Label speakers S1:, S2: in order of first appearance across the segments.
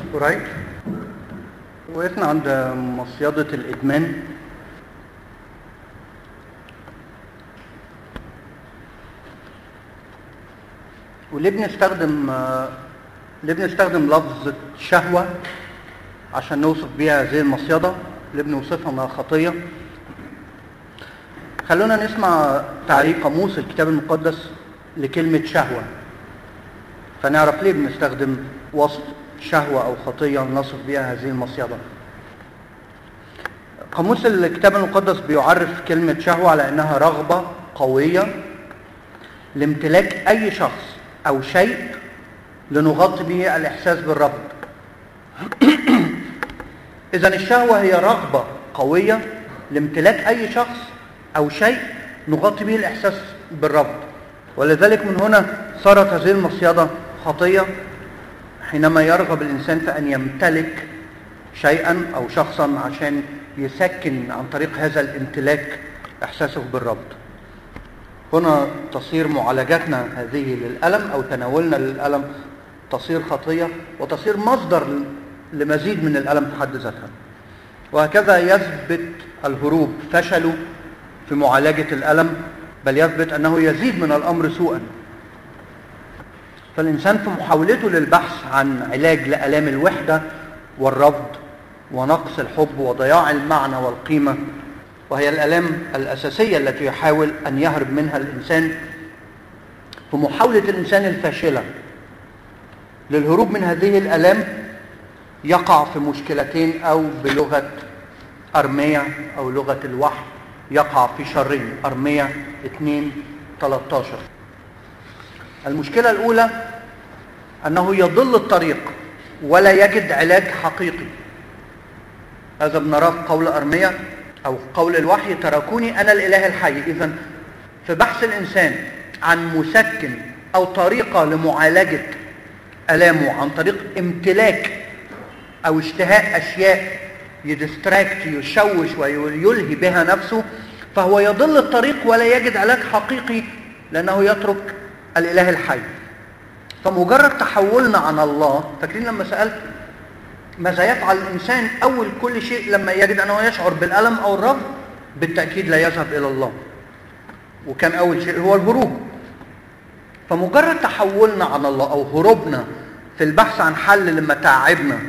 S1: قريب وقفنا عند مصيدة الإدمان وليه بنستخدم ليه بنستخدم لفظ شهوة عشان نوصف بيها هذه المصيدة ليه بنوصفها انها خطية خلونا نسمع تعريف قاموس الكتاب المقدس لكلمة شهوة فنعرف ليه بنستخدم وصف شهوة أو خطية نصف بها هذه المصيدة قاموس الكتاب المقدس بيعرف كلمة شهوة على أنها رغبة قوية لامتلاك أي شخص أو شيء لنغطي به الإحساس بالرفض إذا الشهوة هي رغبة قوية لامتلاك أي شخص أو شيء نغطي به الإحساس بالرفض ولذلك من هنا صارت هذه المصيدة خطية حينما يرغب الإنسان في أن يمتلك شيئا أو شخصا عشان يسكن عن طريق هذا الامتلاك إحساسه بالرفض هنا تصير معالجتنا هذه للألم أو تناولنا للألم تصير خطية وتصير مصدر لمزيد من الألم في حد ذاتها وهكذا يثبت الهروب فشله في معالجة الألم بل يثبت أنه يزيد من الأمر سوءا فالإنسان في محاولته للبحث عن علاج لآلام الوحدة والرفض ونقص الحب وضياع المعنى والقيمة وهي الآلام الأساسية التي يحاول أن يهرب منها الإنسان في محاولة الإنسان الفاشلة للهروب من هذه الآلام يقع في مشكلتين أو بلغة أرمية أو لغة الوحي يقع في شرين أرمية 2 13 المشكلة الأولى أنه يضل الطريق ولا يجد علاج حقيقي هذا بنراه في قول أرمية أو قول الوحي تركوني أنا الإله الحي إذا في بحث الإنسان عن مسكن أو طريقة لمعالجة ألامه عن طريق امتلاك أو اشتهاء أشياء يدستراكت يشوش ويلهي بها نفسه فهو يضل الطريق ولا يجد علاج حقيقي لأنه يترك الإله الحي فمجرد تحولنا عن الله فاكرين لما سألت ماذا يفعل الإنسان أول كل شيء لما يجد أنه يشعر بالألم أو الرفض بالتأكيد لا يذهب إلى الله وكان أول شيء هو الهروب فمجرد تحولنا عن الله أو هروبنا في البحث عن حل لمتاعبنا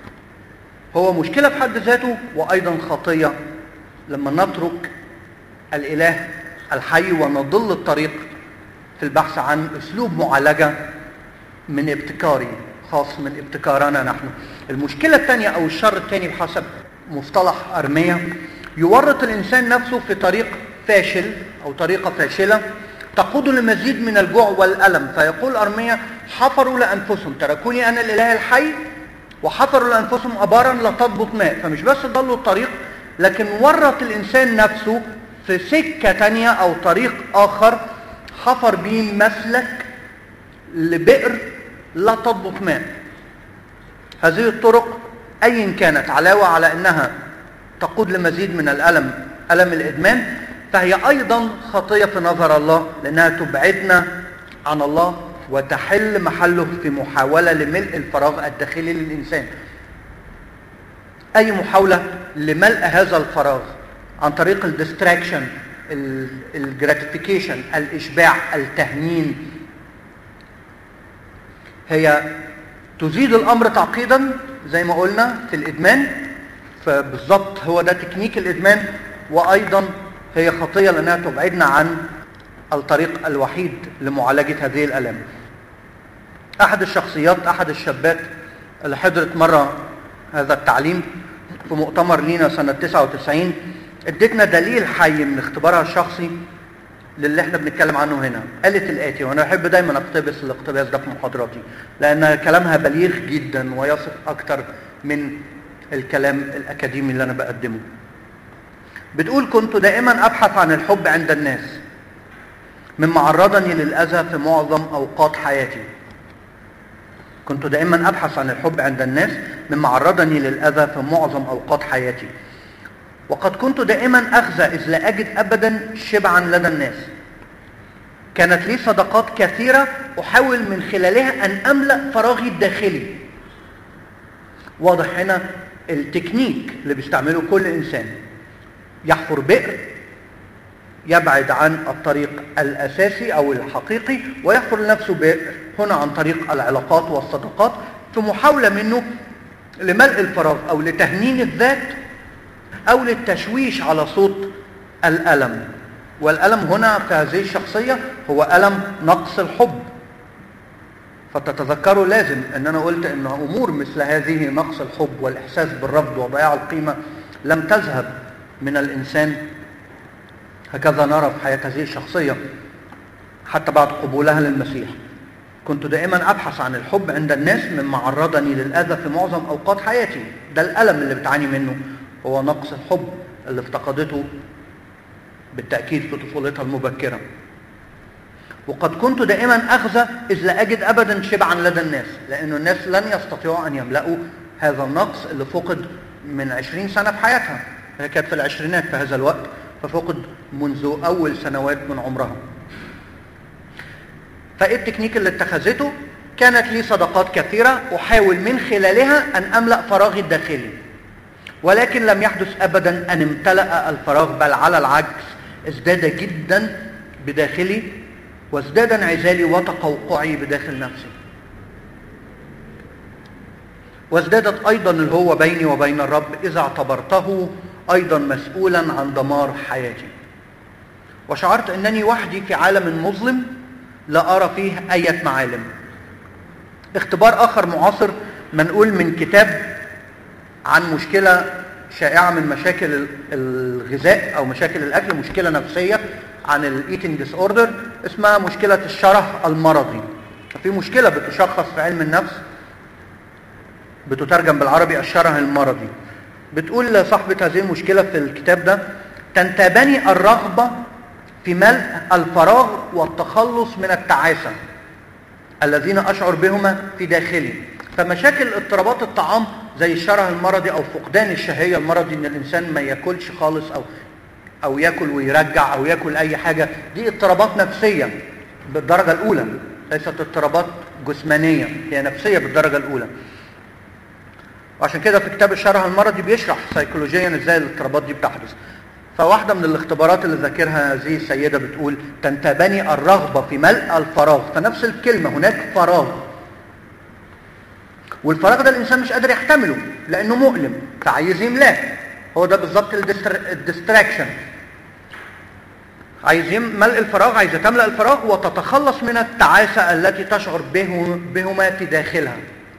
S1: هو مشكلة في حد ذاته وأيضا خطية لما نترك الإله الحي ونضل الطريق في البحث عن أسلوب معالجة من ابتكاري خاص من ابتكارنا نحن المشكلة الثانية أو الشر الثاني بحسب مصطلح أرمية يورط الإنسان نفسه في طريق فاشل أو طريقة فاشلة تقود لمزيد من الجوع والألم فيقول أرمية حفروا لأنفسهم تركوني أنا الإله الحي وحفروا لأنفسهم أبارا لا تضبط ماء فمش بس ضلوا الطريق لكن ورط الإنسان نفسه في سكة تانية أو طريق آخر حفر به مسلك لبئر لا تضبط ماء هذه الطرق أي كانت علاوة على أنها تقود لمزيد من الألم ألم الإدمان فهي أيضا خطية في نظر الله لأنها تبعدنا عن الله وتحل محله في محاولة لملء الفراغ الداخلي للإنسان أي محاولة لملء هذا الفراغ عن طريق الديستراكشن الجراتيفيكيشن الإشباع التهنين هي تزيد الأمر تعقيدا زي ما قلنا في الإدمان فبالضبط هو ده تكنيك الإدمان وأيضا هي خطية لأنها تبعدنا عن الطريق الوحيد لمعالجة هذه الألام أحد الشخصيات أحد الشابات اللي حضرت مرة هذا التعليم في مؤتمر لينا سنة 99 ادتنا دليل حي من اختبارها الشخصي للي احنا بنتكلم عنه هنا قالت الآتي وأنا أحب دايما أقتبس الاقتباس ده في محاضراتي لأن كلامها بليغ جدا ويصف أكتر من الكلام الأكاديمي اللي أنا بقدمه بتقول كنت دائما أبحث عن الحب عند الناس مما عرضني للأذى في معظم أوقات حياتي كنت دائما أبحث عن الحب عند الناس مما عرضني للأذى في معظم أوقات حياتي وقد كنت دائما أخزى إذ لا أجد أبدا شبعا لدى الناس كانت لي صداقات كثيرة أحاول من خلالها أن أملأ فراغي الداخلي واضح هنا التكنيك اللي بيستعمله كل انسان يحفر بئر يبعد عن الطريق الاساسي او الحقيقي ويحفر لنفسه بئر هنا عن طريق العلاقات والصداقات في محاوله منه لملء الفراغ او لتهنين الذات او للتشويش على صوت الالم والالم هنا في هذه الشخصيه هو الم نقص الحب فتتذكروا لازم ان انا قلت ان امور مثل هذه نقص الحب والاحساس بالرفض وضياع القيمه لم تذهب من الانسان هكذا نرى في حياه هذه الشخصيه حتى بعد قبولها للمسيح كنت دائما ابحث عن الحب عند الناس مما عرضني للاذى في معظم اوقات حياتي ده الالم اللي بتعاني منه هو نقص الحب اللي افتقدته بالتاكيد في طفولتها المبكره وقد كنت دائما اخزى اذ لا اجد ابدا شبعا لدى الناس لانه الناس لن يستطيعوا ان يملأوا هذا النقص اللي فقد من عشرين سنة في حياتها هي كانت في العشرينات في هذا الوقت ففقد منذ أول سنوات من عمرها فإيه التكنيك اللي اتخذته كانت لي صداقات كثيرة أحاول من خلالها أن أملأ فراغي الداخلي ولكن لم يحدث أبدا أن امتلأ الفراغ بل على العكس ازداد جدا بداخلي وازداد انعزالي وتقوقعي بداخل نفسي وازدادت ايضا الهوة بيني وبين الرب اذا اعتبرته ايضا مسؤولا عن دمار حياتي وشعرت انني وحدي في عالم مظلم لا ارى فيه اية معالم اختبار اخر معاصر منقول من كتاب عن مشكلة شائعة من مشاكل الغذاء او مشاكل الاكل مشكلة نفسية عن الايتنج ديس اوردر اسمها مشكلة الشره المرضي في مشكلة بتشخص في علم النفس بتترجم بالعربي الشره المرضي بتقول صاحبة هذه المشكلة في الكتاب ده تنتابني الرغبة في ملء الفراغ والتخلص من التعاسة الذين أشعر بهما في داخلي فمشاكل اضطرابات الطعام زي الشره المرضي أو فقدان الشهية المرضي إن الإنسان ما ياكلش خالص أو أو ياكل ويرجع أو ياكل أي حاجة دي اضطرابات نفسية بالدرجة الأولى ليست اضطرابات جسمانية هي نفسية بالدرجة الأولى وعشان كده في كتاب الشرح المرضي بيشرح سيكولوجيا ازاي الاضطرابات دي بتحدث فواحدة من الاختبارات اللي ذاكرها هذه السيدة بتقول تنتابني الرغبة في ملء الفراغ فنفس الكلمة هناك فراغ والفراغ ده الإنسان مش قادر يحتمله لأنه مؤلم فعايز يملاه هو ده بالظبط الديستراكشن عايز ملء الفراغ عايزة تملأ الفراغ وتتخلص من التعاسة التي تشعر بهما في داخلها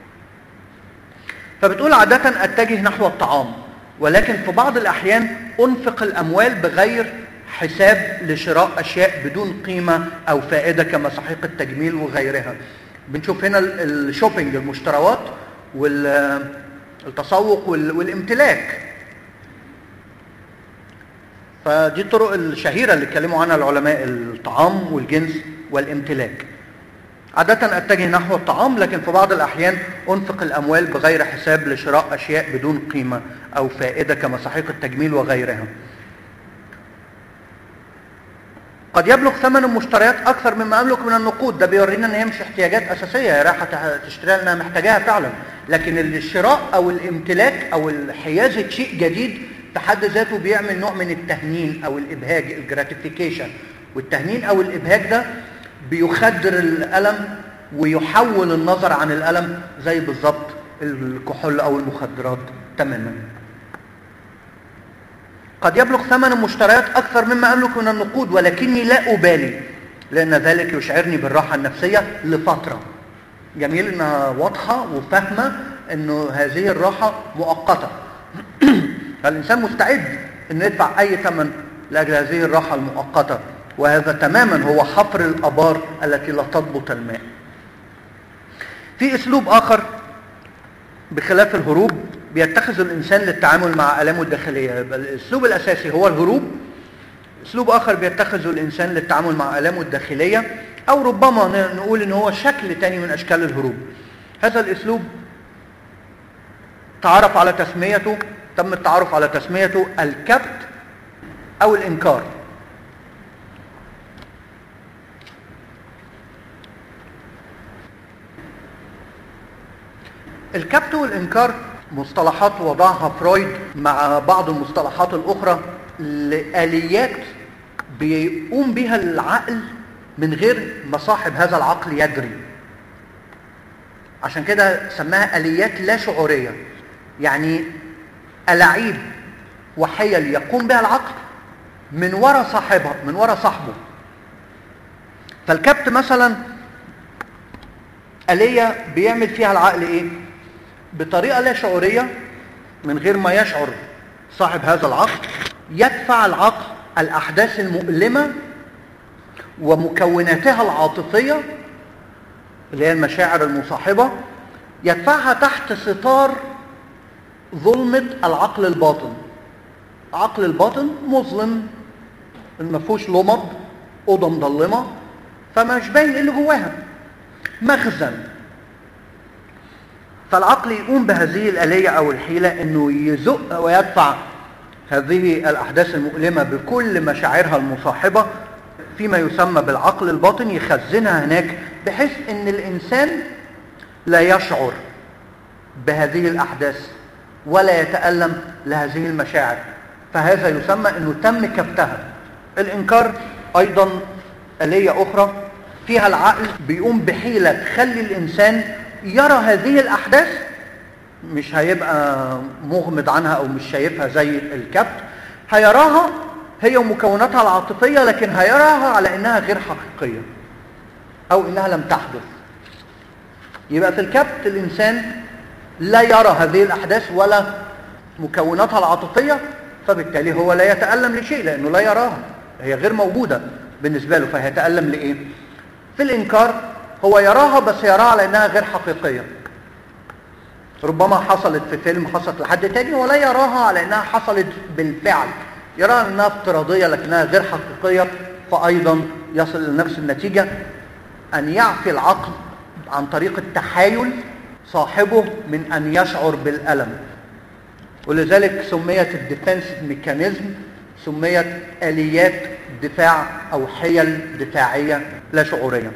S1: فبتقول عادة أتجه نحو الطعام ولكن في بعض الأحيان أنفق الأموال بغير حساب لشراء أشياء بدون قيمة أو فائدة كمساحيق التجميل وغيرها بنشوف هنا الشوبينج المشتروات والتسوق والامتلاك فدي الطرق الشهيرة اللي اتكلموا عنها العلماء الطعام والجنس والامتلاك عادة أتجه نحو الطعام لكن في بعض الأحيان أنفق الأموال بغير حساب لشراء أشياء بدون قيمة أو فائدة كمساحيق التجميل وغيرها قد يبلغ ثمن المشتريات أكثر مما أملك من النقود ده بيورينا إن هي مش احتياجات أساسية هي رايحة تشتريها لأنها محتاجاها فعلا لكن الشراء أو الامتلاك أو حيازة شيء جديد في حد ذاته بيعمل نوع من التهنين أو الإبهاج الجراتيفيكيشن والتهنين أو الإبهاج ده بيخدر الألم ويحول النظر عن الألم زي بالظبط الكحول أو المخدرات تماما قد يبلغ ثمن المشتريات أكثر مما أملك من النقود ولكني لا أبالي لأن ذلك يشعرني بالراحة النفسية لفترة جميل إنها واضحة وفاهمة إنه هذه الراحة مؤقتة فالإنسان مستعد إنه يدفع أي ثمن لأجل هذه الراحة المؤقتة وهذا تماما هو حفر الابار التي لا تضبط الماء في اسلوب اخر بخلاف الهروب بيتخذ الانسان للتعامل مع الامه الداخليه الاسلوب الاساسي هو الهروب اسلوب اخر بيتخذه الانسان للتعامل مع الامه الداخليه او ربما نقول ان هو شكل تاني من اشكال الهروب هذا الاسلوب تعرف على تسميته تم التعرف على تسميته الكبت او الانكار الكبت والإنكار مصطلحات وضعها فرويد مع بعض المصطلحات الأخرى لآليات بيقوم بها العقل من غير ما صاحب هذا العقل يدري عشان كده سماها آليات لا شعورية يعني ألاعيب وحيل يقوم بها العقل من وراء صاحبها من وراء صاحبه فالكبت مثلا آلية بيعمل فيها العقل ايه بطريقة لا شعورية من غير ما يشعر صاحب هذا العقل يدفع العقل الأحداث المؤلمة ومكوناتها العاطفية اللي هي المشاعر المصاحبة يدفعها تحت ستار ظلمة العقل الباطن عقل الباطن مظلم ما فيهوش لمض أوضة مظلمة فمش باين اللي جواها مخزن فالعقل يقوم بهذه الآلية أو الحيلة أنه يزق ويدفع هذه الأحداث المؤلمة بكل مشاعرها المصاحبة فيما يسمى بالعقل الباطن يخزنها هناك بحيث أن الإنسان لا يشعر بهذه الأحداث ولا يتألم لهذه المشاعر فهذا يسمى أنه تم كبتها الإنكار أيضا آلية أخرى فيها العقل بيقوم بحيلة تخلي الإنسان يرى هذه الأحداث مش هيبقى مغمض عنها أو مش شايفها زي الكبت هيراها هي ومكوناتها العاطفية لكن هيراها على إنها غير حقيقية أو إنها لم تحدث يبقى في الكبت الإنسان لا يرى هذه الأحداث ولا مكوناتها العاطفية فبالتالي هو لا يتألم لشيء لأنه لا يراها هي غير موجودة بالنسبة له فهيتألم لإيه؟ في الإنكار هو يراها بس يراها على إنها غير حقيقية ربما حصلت في فيلم حصلت لحد تاني ولا يراها على إنها حصلت بالفعل يراها إنها افتراضية لكنها غير حقيقية فأيضا يصل لنفس النتيجة أن يعفي العقل عن طريق التحايل صاحبه من أن يشعر بالألم ولذلك سميت الديفنس ميكانيزم سميت آليات دفاع أو حيل دفاعية لا شعورية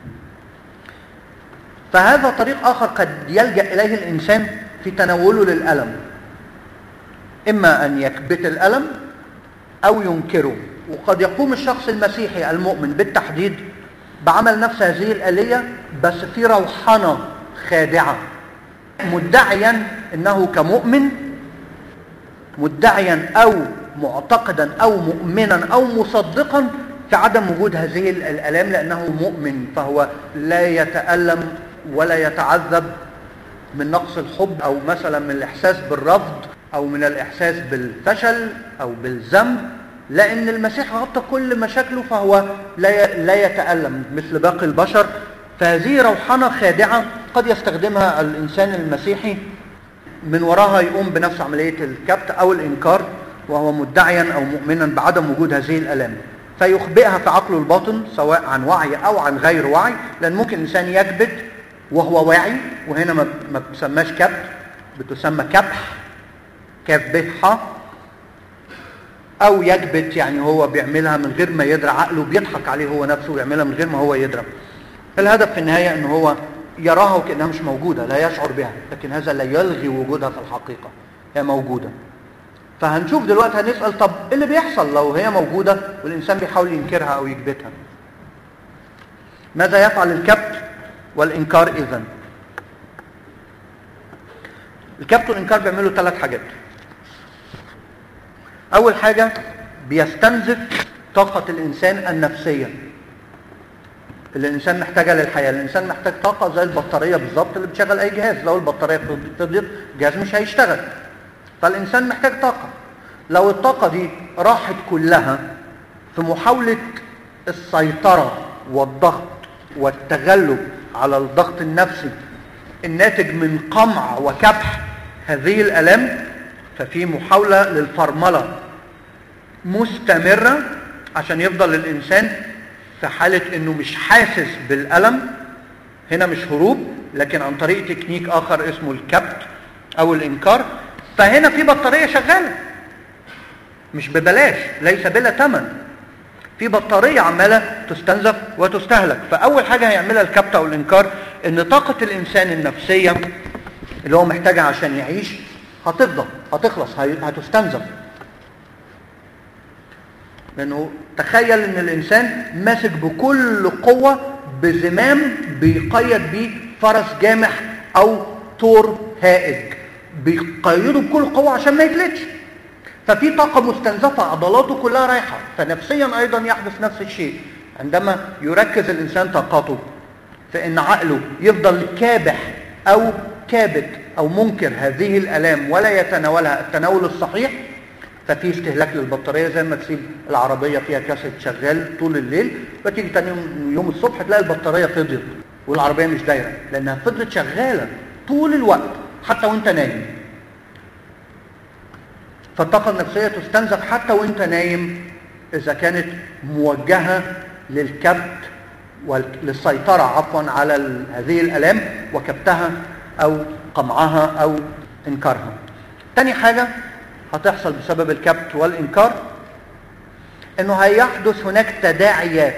S1: فهذا طريق آخر قد يلجأ إليه الإنسان في تناوله للألم إما أن يكبت الألم أو ينكره وقد يقوم الشخص المسيحي المؤمن بالتحديد بعمل نفس هذه الآلية بس في روحنة خادعة مدعيا أنه كمؤمن مدعيا أو معتقدا أو مؤمنا أو مصدقا في عدم وجود هذه الآلام لأنه مؤمن فهو لا يتألم ولا يتعذب من نقص الحب أو مثلا من الإحساس بالرفض أو من الإحساس بالفشل أو بالذنب لأن المسيح غطى كل مشاكله فهو لا لا يتألم مثل باقي البشر فهذه روحنة خادعة قد يستخدمها الإنسان المسيحي من وراها يقوم بنفس عملية الكبت أو الإنكار وهو مدعيا أو مؤمنا بعدم وجود هذه الآلام فيخبئها في عقله الباطن سواء عن وعي أو عن غير وعي لأن ممكن الإنسان يكبت وهو واعي وهنا ما بتسماش كبت بتسمى كبح كاف ب ح أو يكبت يعني هو بيعملها من غير ما يدرى عقله بيضحك عليه هو نفسه ويعملها من غير ما هو يدرى الهدف في النهاية أنه هو يراها وكأنها مش موجودة لا يشعر بها لكن هذا لا يلغي وجودها في الحقيقة هي موجودة فهنشوف دلوقتي هنسأل طب ايه اللي بيحصل لو هي موجودة والإنسان بيحاول ينكرها أو يكبتها ماذا يفعل الكبت والإنكار إذن الكبت والإنكار بيعملوا ثلاث حاجات أول حاجة بيستنزف طاقة الإنسان النفسية اللي الإنسان محتاجها للحياة الإنسان محتاج طاقة زي البطارية بالظبط اللي بتشغل أي جهاز لو البطارية فضيت الجهاز مش هيشتغل فالإنسان محتاج طاقة لو الطاقة دي راحت كلها في محاولة السيطرة والضغط والتغلب على الضغط النفسي الناتج من قمع وكبح هذه الألام ففي محاولة للفرملة مستمرة عشان يفضل الإنسان في حالة إنه مش حاسس بالألم هنا مش هروب لكن عن طريق تكنيك آخر اسمه الكبت أو الإنكار فهنا في بطارية شغالة مش ببلاش ليس بلا ثمن في بطارية عمالة تستنزف وتستهلك فأول حاجة هيعملها الكبت أو الإنكار إن طاقة الإنسان النفسية اللي هو محتاجها عشان يعيش هتفضل هتخلص هي- هتستنزف لانه تخيل ان الانسان ماسك بكل قوه بزمام بيقيد بيه فرس جامح او طور هائج بيقيده بكل قوه عشان ما يجلدش ففي طاقه مستنزفه عضلاته كلها رايحه فنفسيا ايضا يحدث نفس الشيء عندما يركز الانسان طاقته في ان عقله يفضل كابح او كابت او منكر هذه الالام ولا يتناولها التناول الصحيح ففي استهلاك للبطاريه زي ما تسيب العربيه فيها كاسيت شغال طول الليل فتيجي تاني يوم, يوم الصبح تلاقي البطاريه فضيت والعربيه مش دايره لانها فضلت شغاله طول الوقت حتى وانت نايم فالطاقه النفسيه تستنزف حتى وانت نايم اذا كانت موجهه للكبت وللسيطره عفوا على ال- هذه الالام وكبتها او قمعها او انكارها تاني حاجه هتحصل بسبب الكبت والانكار انه هيحدث هناك تداعيات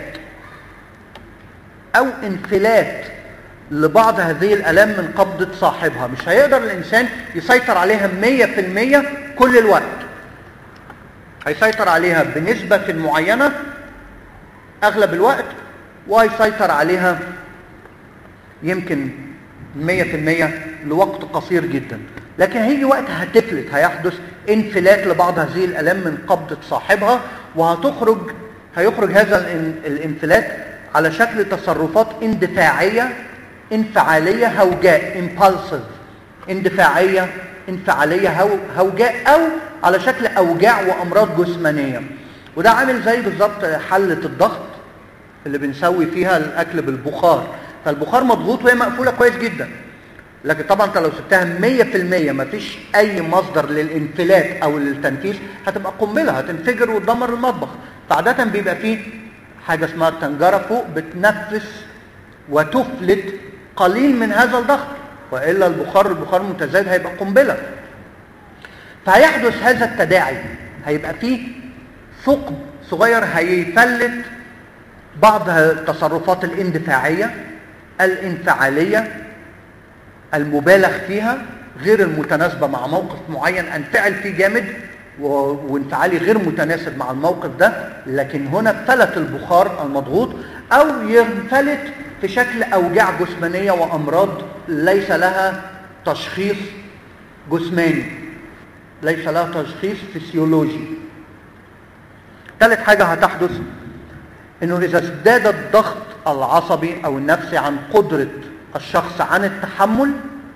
S1: او انفلات لبعض هذه الالام من قبضه صاحبها مش هيقدر الانسان يسيطر عليها 100% كل الوقت هيسيطر عليها بنسبه معينه اغلب الوقت وهيسيطر عليها يمكن 100% لوقت قصير جدا لكن هيجي وقت هتفلت هيحدث انفلات لبعض هذه الالام من قبضه صاحبها وهتخرج هيخرج هذا الان- الانفلات على شكل تصرفات اندفاعيه انفعاليه هوجاء impulsive اندفاعيه انفعاليه هو هوجاء او على شكل اوجاع وامراض جسمانيه وده عامل زي بالظبط حله الضغط اللي بنسوي فيها الاكل بالبخار فالبخار مضغوط وهي مقفوله كويس جدا لكن طبعا انت لو سبتها 100% مفيش اي مصدر للانفلات او للتنفيذ هتبقى قنبله هتنفجر وتدمر المطبخ فعاده بيبقى فيه حاجه اسمها التنجره فوق بتنفس وتفلت قليل من هذا الضغط والا البخار البخار متزايد هيبقى قنبله فهيحدث هذا التداعي هيبقى فيه ثقب صغير هيفلت بعض التصرفات الاندفاعيه الانفعاليه المبالغ فيها غير المتناسبه مع موقف معين انفعل فيه جامد و- وانفعالي غير متناسب مع الموقف ده لكن هنا فلت البخار المضغوط او ينفلت في شكل اوجاع جسمانيه وامراض ليس لها تشخيص جسماني ليس لها تشخيص فسيولوجي ثالث حاجه هتحدث انه اذا ازداد الضغط العصبي او النفسي عن قدره الشخص عن التحمل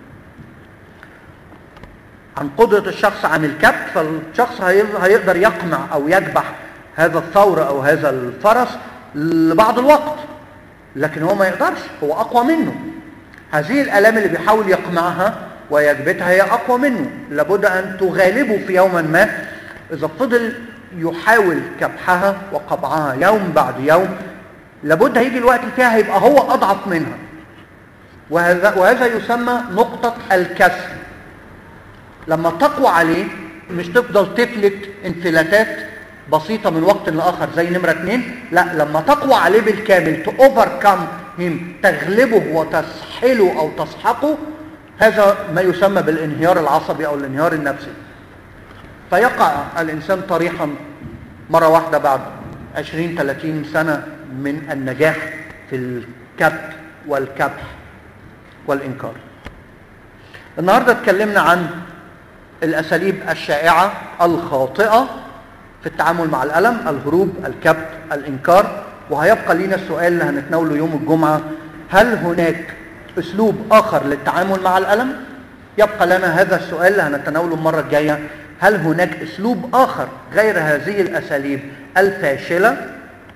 S1: عن قدرة الشخص عن الكبت فالشخص هي- هيقدر يقمع او يكبح هذا الثور او هذا الفرس لبعض الوقت لكن هو ما يقدرش هو اقوى منه هذه الالام اللي بيحاول يقمعها ويكبتها هي اقوى منه لابد ان تغالبه في يوما ما اذا فضل يحاول كبحها وقبعها يوم بعد يوم لابد هيجي الوقت فيها هيبقى هو اضعف منها وهذا وهذا يسمى نقطة الكسر لما تقوى عليه مش تفضل تفلت انفلاتات بسيطة من وقت لآخر زي نمرة اتنين لا لما تقوى عليه بالكامل تأوفركم هيم تغلبه وتسحله أو تسحقه هذا ما يسمى بالانهيار العصبي أو الانهيار النفسي فيقع الإنسان طريحا مرة واحدة بعد 20 30 سنة من النجاح في الكبت والكبح والإنكار النهاردة اتكلمنا عن الأساليب الشائعة الخاطئة في التعامل مع الألم الهروب الكبت الإنكار وهيبقى لينا السؤال اللي هنتناوله يوم الجمعة هل هناك أسلوب آخر للتعامل مع الألم؟ يبقى لنا هذا السؤال اللي هنتناوله المرة الجاية هل هناك أسلوب آخر غير هذه الأساليب الفاشلة؟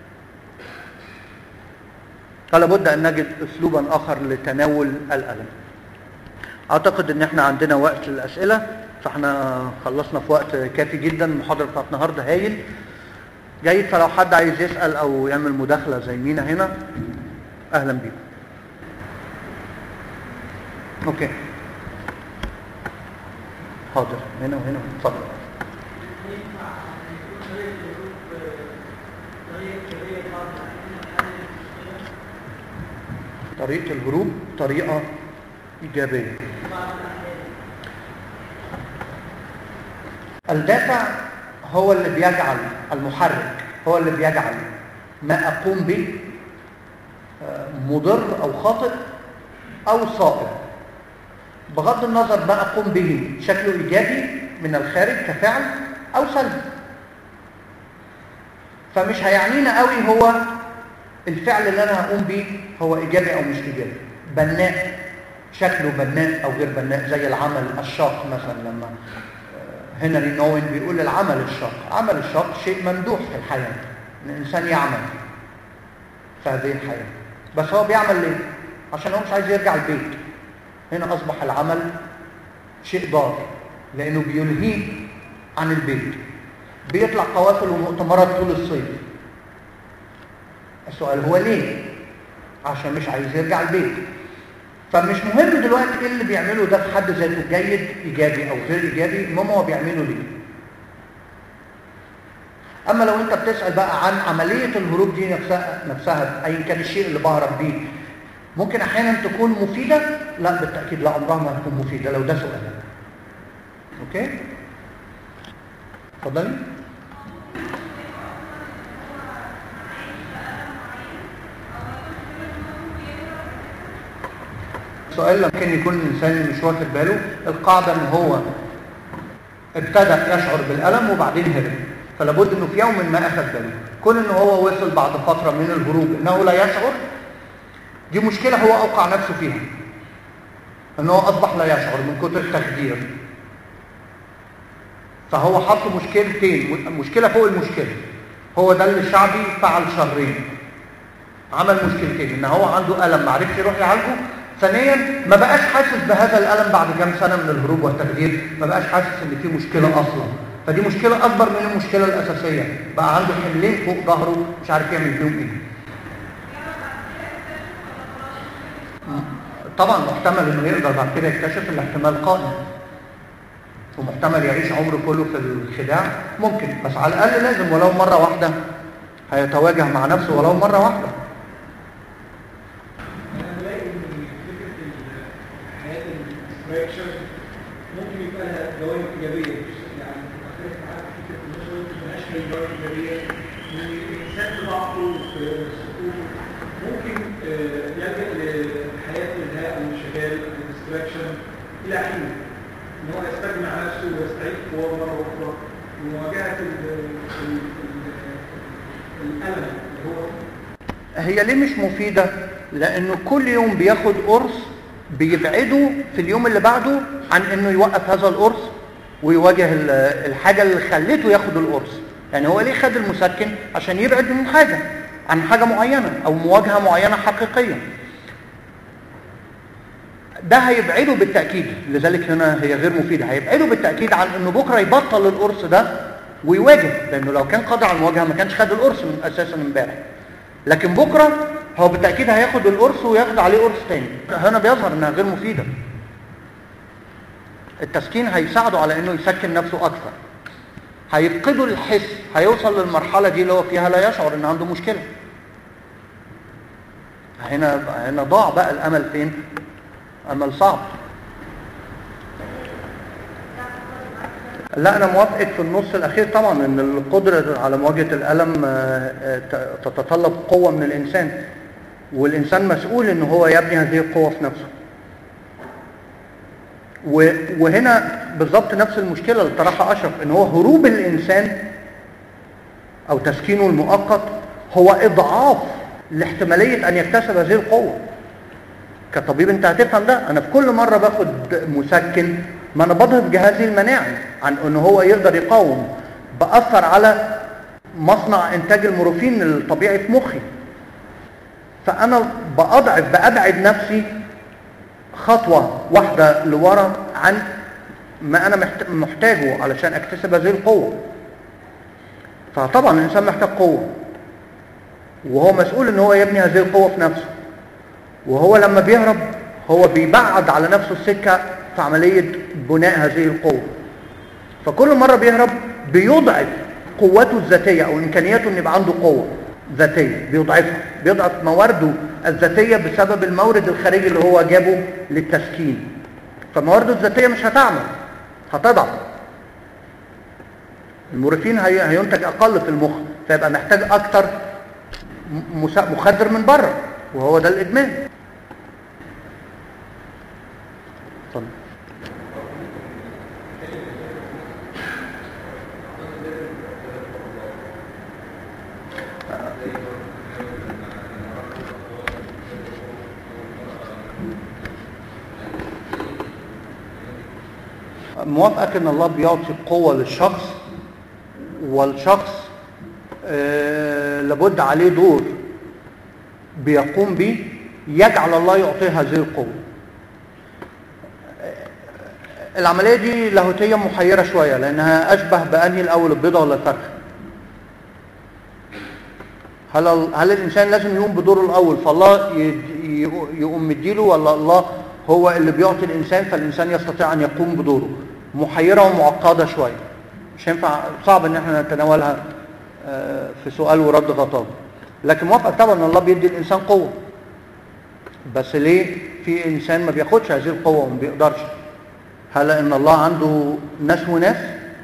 S1: فلا بد أن نجد أسلوبا آخر لتناول الألم اعتقد ان احنا عندنا وقت للاسئله فاحنا خلصنا في وقت كافي جدا المحاضره بتاعت النهارده هايل جيد فلو حد عايز يسال او يعمل مداخله زي مينا هنا اهلا بيكم اوكي حاضر هنا وهنا اتفضل طريقه الهروب طريقه ايجابيه الدافع هو اللي بيجعل المحرك هو اللي بيجعل ما أقوم به مضر أو خاطئ أو صائب بغض النظر ما أقوم به شكله إيجابي من الخارج كفعل أو سلبي فمش هيعنينا قوي هو الفعل اللي أنا هقوم به هو إيجابي أو مش إيجابي بناء شكله بناء أو غير بناء زي العمل الشاق مثلا لما هنري نوين بيقول العمل الشاق عمل الشاق شيء ممدوح في الحياة ان الانسان يعمل في هذه الحياة بس هو بيعمل ليه عشان هو مش عايز يرجع البيت هنا اصبح العمل شيء ضار لانه بيلهيه عن البيت بيطلع قوافل ومؤتمرات طول الصيف السؤال هو ليه عشان مش عايز يرجع البيت فمش مهم دلوقتي ايه اللي بيعمله ده في حد ذاته جيد ايجابي او غير ايجابي المهم هو بيعمله ليه اما لو انت بتسال بقى عن عمليه الهروب دي نفسها نفسها ايا كان الشيء اللي بهرب بيه ممكن احيانا تكون مفيده لا بالتاكيد لا عمرها ما هتكون مفيده لو ده سؤالك اوكي اتفضلي سؤال ممكن يكون الانسان مش واخد باله القاعده ان هو ابتدى يشعر بالالم وبعدين هرب فلا بد انه في يوم ما اخذ باله كون ان هو وصل بعد فتره من الهروب انه لا يشعر دي مشكله هو اوقع نفسه فيها ان هو اصبح لا يشعر من كتر التخدير فهو حط مشكلتين مشكله فوق المشكله هو ده اللي الشعبي فعل شرين عمل مشكلتين ان هو عنده الم ما عرفش يروح يعالجه ثانيا ما بقاش حاسس بهذا الالم بعد كام سنه من الهروب والتخدير ما بقاش حاسس ان في مشكله اصلا فدي مشكله اكبر من المشكله الاساسيه بقى عنده حملين فوق ظهره مش عارف يعمل فيهم ايه طبعا محتمل انه يقدر بعد كده يكتشف الاحتمال قائم ومحتمل يعيش عمره كله في الخداع ممكن بس على الاقل لازم ولو مره واحده هيتواجه مع نفسه ولو مره واحده
S2: ممكن يبقى لها جوانب ايجابيه يعني اختلف معاك في فكره ان هو ملهاش اي جوانب ايجابيه ان الانسان بضعفه في سقوطه ممكن يلجا لحياه الهاء او الانشغال الديستراكشن الى حين ان هو يستجمع نفسه ويستعيد قواه مره اخرى لمواجهه الالم اللي هو
S1: هي ليه مش مفيده لانه كل يوم بياخد قرص بيبعده في اليوم اللي بعده عن انه يوقف هذا القرص ويواجه الحاجة اللي خلته ياخد القرص يعني هو ليه خد المسكن عشان يبعد من حاجة عن حاجة معينة او مواجهة معينة حقيقية ده هيبعده بالتأكيد لذلك هنا هي غير مفيدة هيبعده بالتأكيد عن انه بكرة يبطل القرص ده ويواجه لانه لو كان قادر على المواجهة ما كانش خد القرص من اساسا امبارح لكن بكرة هو بالتأكيد هياخد القرص وياخد عليه قرص تاني هنا بيظهر انها غير مفيدة التسكين هيساعده على انه يسكن نفسه اكثر هيفقده الحس هيوصل للمرحلة دي اللي هو فيها لا يشعر ان عنده مشكلة هنا هنا ضاع بقى الامل فين امل صعب لا انا موافقك في النص الاخير طبعا ان القدرة على مواجهة الالم تتطلب قوة من الانسان والانسان مسؤول ان هو يبني هذه القوة في نفسه وهنا بالضبط نفس المشكلة اللي طرحها اشرف ان هو هروب الانسان او تسكينه المؤقت هو اضعاف لاحتمالية ان يكتسب هذه القوة كطبيب انت هتفهم ده انا في كل مرة باخد مسكن ما انا بضغط جهازي المناعي عن ان هو يقدر يقاوم باثر على مصنع انتاج المورفين الطبيعي في مخي فانا باضعف بابعد نفسي خطوه واحده لورا عن ما انا محتاجه علشان اكتسب هذه القوه فطبعا الانسان محتاج قوه وهو مسؤول ان هو يبني هذه القوه في نفسه وهو لما بيهرب هو بيبعد على نفسه السكه في عملية بناء هذه القوة فكل مرة بيهرب بيضعف قوته الذاتية أو إمكانياته أن يبقى عنده قوة ذاتية بيضعفها بيضعف موارده الذاتية بسبب المورد الخارجي اللي هو جابه للتسكين فموارده الذاتية مش هتعمل هتضعف المورفين هي هينتج اقل في المخ فيبقى محتاج اكتر م- مس- مخدر من بره وهو ده الادمان اتفضل موافقك ان الله بيعطي قوة للشخص والشخص آه لابد عليه دور بيقوم به يجعل الله يعطيه هذه القوة آه، العملية دي لاهوتية محيرة شوية لأنها أشبه بأنهي الأول البيضة ولا الفرخ هل هل الإنسان لازم يقوم بدوره الأول فالله يد- ي- يقوم مديله ولا الله هو اللي بيعطي الإنسان فالإنسان يستطيع أن يقوم بدوره محيرة ومعقدة شوية مش ينفع صعب ان احنا نتناولها آه، في سؤال ورد غطاء لكن موافقك طبعا ان الله بيدي الانسان قوه بس ليه في انسان ما بياخدش هذه القوه وما بيقدرش هل ان الله عنده ناس وناس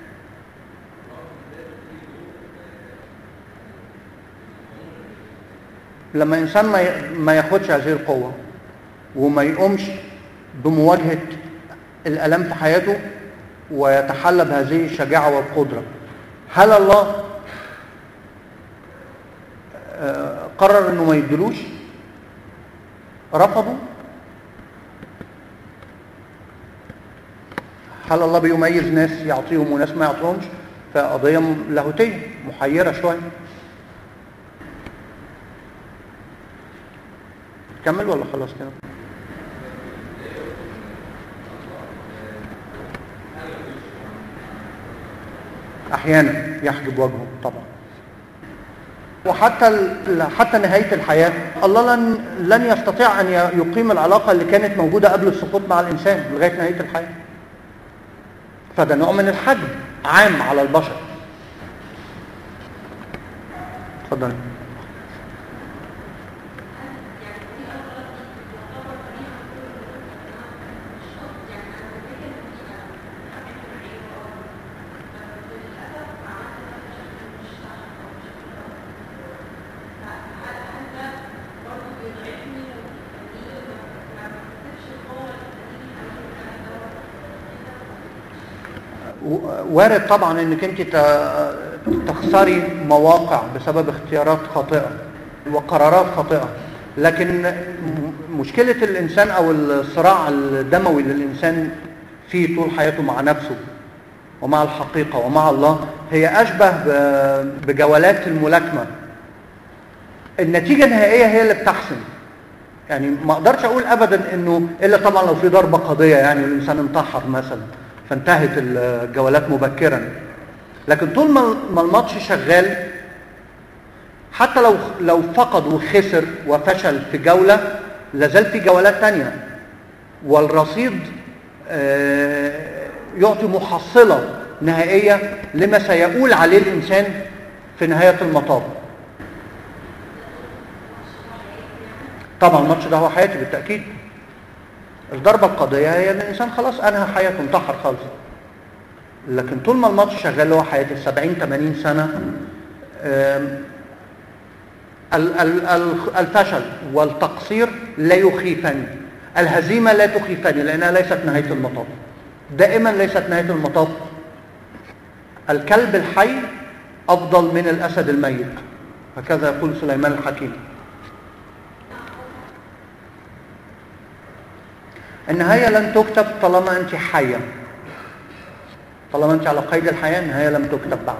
S1: لما انسان ما ي- ما ياخدش هذه القوه وما يقومش بمواجهه الالام في حياته ويتحلى بهذه الشجاعه والقدره هل الله آه، قرر انه ما يدلوش رفضوا هل الله بيميز ناس يعطيهم وناس ما يعطيهمش فقضيه م- لاهوتيه محيره شويه كمل ولا خلاص كده احيانا يحجب وجهه طبعا وحتى ال- حتى نهايه الحياه الله لن لن يستطيع ان ي- يقيم العلاقه اللي كانت موجوده قبل السقوط مع الانسان لغايه نهايه الحياه فده نوع من الحجب عام على البشر اتفضل و- وارد طبعا انك انت ت- تخسري مواقع بسبب اختيارات خاطئه وقرارات خاطئه لكن م- مشكله الانسان او الصراع الدموي اللي الانسان فيه طول حياته مع نفسه ومع الحقيقه ومع الله هي اشبه ب- بجولات الملاكمه النتيجه النهائيه هي اللي بتحسم يعني ما اقدرش اقول ابدا انه الا طبعا لو في ضربه قاضيه يعني والانسان انتحر مثلا فانتهت الجولات مبكرا لكن طول ما ما الماتش شغال حتى لو لو فقد وخسر وفشل في جوله لازال في جولات تانية والرصيد آه، يعطي محصله نهائيه لما سيؤول عليه الانسان في نهايه المطاف طبعا الماتش ده هو حياتي بالتاكيد الضربه القاضيه هي ان الانسان خلاص انهى حياته انتحر خالص لكن طول ما الماتش شغال اللي هو حياتي 70 80 سنه آم، ال- ال- ال- الفشل والتقصير لا يخيفني الهزيمه لا تخيفني لانها ليست نهايه المطاف دائما ليست نهايه المطاف الكلب الحي افضل من الاسد الميت هكذا يقول سليمان الحكيم النهاية لن تكتب طالما أنت حية طالما أنت على قيد الحياة النهاية لم تكتب بعد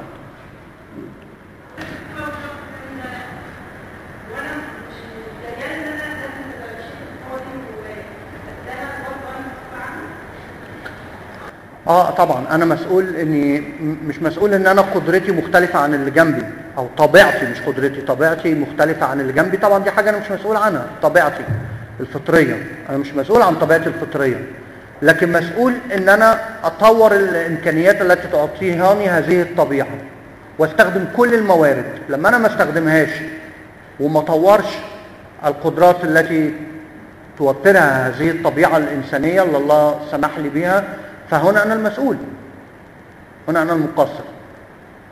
S1: اه طبعا انا مسؤول اني م- مش مسؤول ان انا قدرتي مختلفه عن اللي جنبي او طبيعتي مش قدرتي طبيعتي مختلفه عن اللي جنبي طبعا دي حاجه انا مش مسؤول عنها طبيعتي الفطريه انا مش مسؤول عن طبيعتي الفطريه لكن مسؤول ان انا اطور الامكانيات التي تعطيهاني هذه الطبيعه واستخدم كل الموارد لما انا ما استخدمهاش وما طورش القدرات التي توفرها هذه الطبيعة الإنسانية اللي الله سمح لي بها فهنا أنا المسؤول هنا أنا المقصر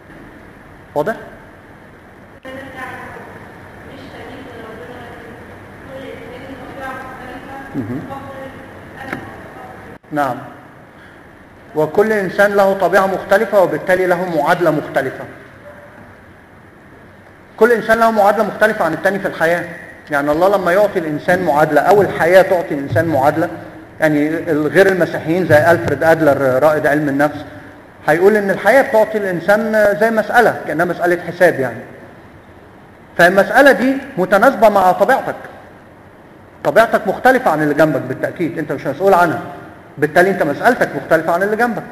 S1: واضح مهم. نعم وكل إنسان له طبيعة مختلفة وبالتالي له معادلة مختلفة كل إنسان له معادلة مختلفة عن التاني في الحياة يعني الله لما يعطي الإنسان معادلة أو الحياة تعطي الإنسان معادلة يعني الغير المسيحيين زي ألفريد أدلر رائد علم النفس هيقول إن الحياة بتعطي الإنسان زي مسألة كأنها مسألة حساب يعني فالمسألة دي متناسبة مع طبيعتك طبيعتك مختلفة عن اللي جنبك بالتأكيد انت مش مسؤول عنها بالتالي انت مسألتك مختلفة عن اللي جنبك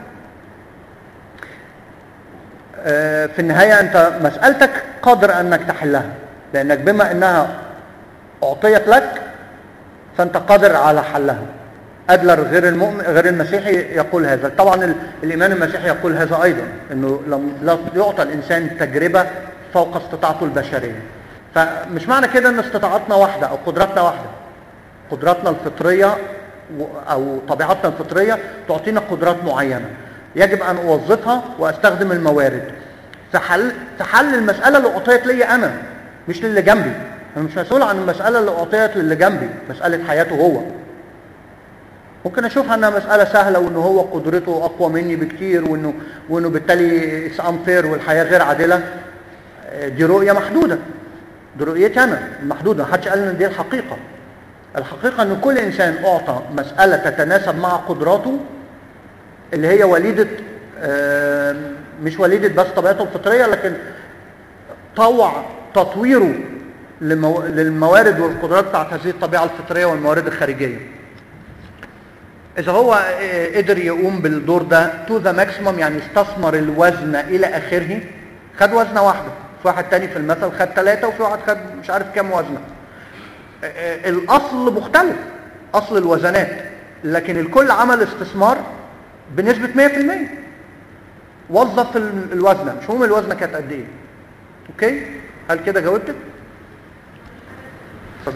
S1: آه، في النهاية انت مسألتك قادر انك تحلها لانك بما انها اعطيت لك فانت قادر على حلها ادلر غير المؤمن غير المسيحي يقول هذا طبعا ال- الايمان المسيحي يقول هذا ايضا انه لم لا يعطى الانسان تجربه فوق استطاعته البشريه فمش معنى كده ان استطاعتنا واحده او قدراتنا واحده قدراتنا الفطريه و- او طبيعتنا الفطريه تعطينا قدرات معينه يجب ان اوظفها واستخدم الموارد في حل في حل المساله اللي اعطيت لي انا مش للي جنبي انا مش مسؤول عن المساله اللي اعطيت للي جنبي مساله حياته هو ممكن اشوفها انها مساله سهله وان هو قدرته اقوى مني بكتير وانه وانه بالتالي اتس انفير والحياه غير عادله آه، دي رؤيه محدوده دي رؤيتي انا المحدوده محدش قال ان دي الحقيقه الحقيقه ان كل انسان اعطى مساله تتناسب مع قدراته اللي هي وليده آه، مش وليده بس طبيعته الفطريه لكن طوع تطويره لمو... للموارد والقدرات بتاعت هذه الطبيعه الفطريه والموارد الخارجيه اذا هو آه، قدر يقوم بالدور ده تو ذا ماكسيمم يعني استثمر الوزن الى اخره خد وزنه واحده في واحد تاني في المثل خد ثلاثه وفي واحد خد مش عارف كام وزنه آه، آه، الاصل مختلف اصل الوزنات لكن الكل عمل استثمار بنسبه 100% وظف ال- الوزنه مش مهم الوزنه كانت قد ايه اوكي هل كده جاوبتك اتفضل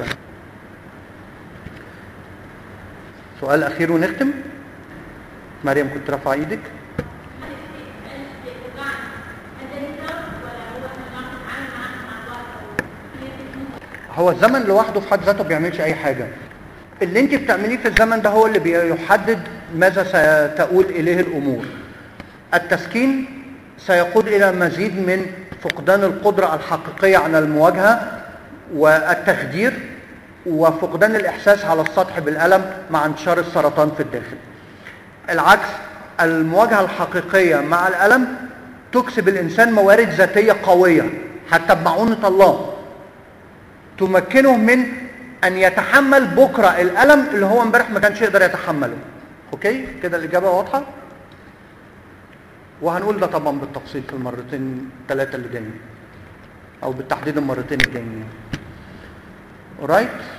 S1: سؤال اخير ونختم مريم كنت رافعه ايدك هو الزمن لوحده في حد ذاته ما بيعملش اي حاجه اللي انت بتعمليه في الزمن ده هو اللي بيحدد ماذا ستؤول اليه الامور التسكين سيقود الى مزيد من فقدان القدره الحقيقيه على المواجهه والتخدير وفقدان الاحساس على السطح بالالم مع انتشار السرطان في الداخل العكس المواجهه الحقيقيه مع الالم تكسب الانسان موارد ذاتيه قويه حتى بمعونه الله تمكنه من ان يتحمل بكره الالم اللي هو امبارح ما كانش يقدر يتحمله اوكي كده الاجابه واضحه وهنقول ده طبعا بالتفصيل في المرتين ثلاثه اللي جايين او بالتحديد المرتين الجايين alright